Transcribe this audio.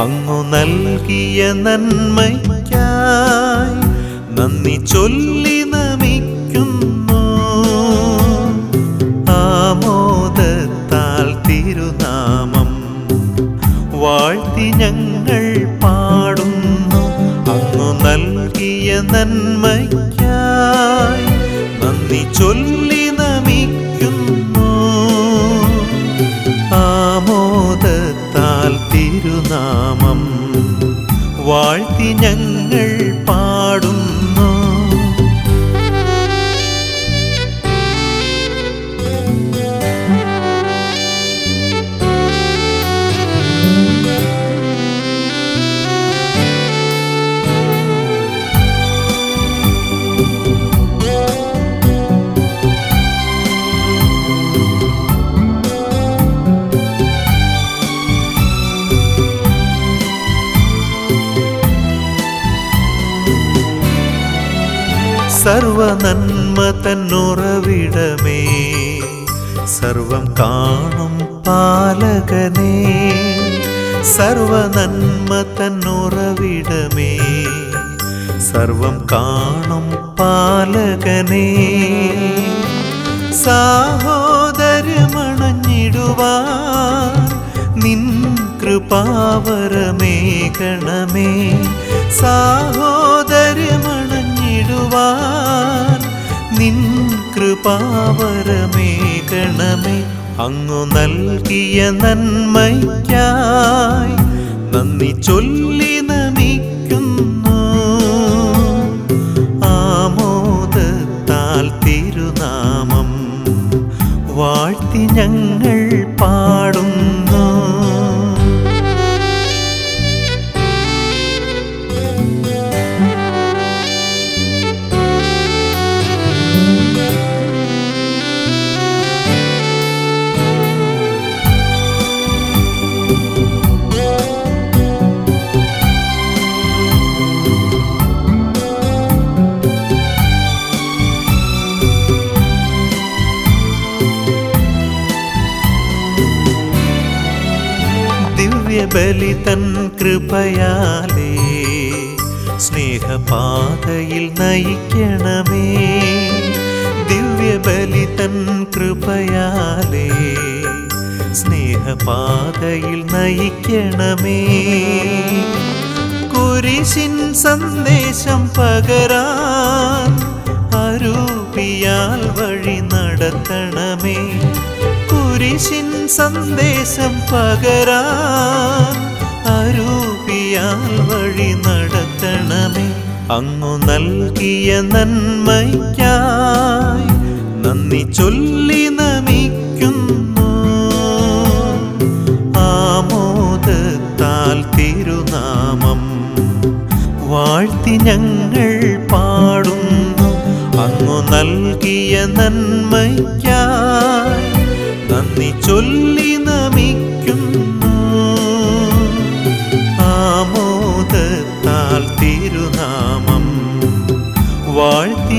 അങ്ങു നൽകിയ നന്മയ്ക്കായി നന്ദി ചൊല്ലി നമിക്കുന്നു ആമോദത്താൽ തിരുനാമം വാഴ്ത്തി ഞങ്ങൾ പാടുന്നു അങ്ങു നൽകിയ നന്മയ്ക്കായി നന്ദി ചൊല്ലി നമിക്കുന്നു ആമോദത്താൽ തിരുനാമം വാഴ്ത്തി ഞങ്ങൾ പാടുന്നു സർവനന്മ തന്നുറവിടമേ സർവം കാണും പാലകനേ സർവനന്മ തന്നുറവിടമേ സർവം കാണും പാലകനേ സാഹോദര്യമണഞ്ഞിടുവാൻ നിൻ കൃപാവരമേ ഗണമേ സാഹോദര്യമണഞ്ഞിടുവാൻ നിൻ കൃപാവരമേ ഗണമേ അങ്ങു നൽകിയ നന്മയ്ക്കായി നന്ദി ചൊല്ലി നമിക്കുന്നു ആമോദത്താൽ തിരുനാമം വാഴ്ത്തി ഞങ്ങൾ പാടുന്നു ദിവ്യബലി തൻ കൃപയാലേ സ്നേഹപാതയിൽ നയിക്കണമേ ദിവ്യബലി തൻ കൃപയാലേ സ്നേഹപാതയിൽ നയിക്കണമേ കുരിശിൻ സന്ദേശം പകരാൻ അരൂപിയാൽ വഴി നടത്തണമേ കുരിശിൻ സന്ദേശം പകരാൻ അരൂപിയാൽ വഴി നടത്തണമേ അങ്ങു നൽകിയ നന്മയ്ക്കായി നന്ദി ചൊല്ലി നമിക്കുന്നു ആമോദത്താൽ തിരുനാമം വാഴ്ത്തി ഞങ്ങൾ പാടുന്നു അങ്ങു നൽകിയ നന്മയ്ക്കായി നന്ദി ചൊല്ലി നമിക്കുന്നു ആമോദത്താൽ തിരുനാമം വാഴ്ത്തി